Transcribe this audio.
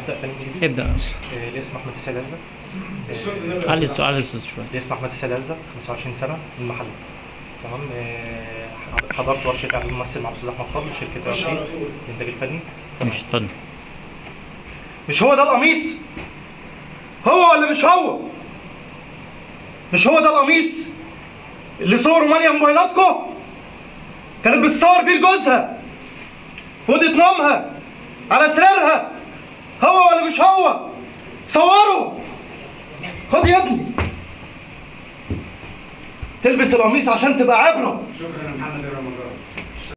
ابدا تاني من جديد ابدا آه، الاسم احمد السيد عزت آه، علي الصوت علي الصوت شويه الاسم احمد السيد عزت 25 سنه من المحله تمام آه، حضرت ورشه اعلان ممثل مع الاستاذ احمد فضل شركه رشيد الانتاج الفني مش اتفضل مش هو ده القميص هو ولا مش هو مش هو ده القميص اللي صوروا ماليه موبايلاتكم كانت بتصور بيه لجوزها في اوضه نومها على سريرها هو ولا مش هو صوروا خد يا ابني تلبس القميص عشان تبقى عبره شكرا يا محمد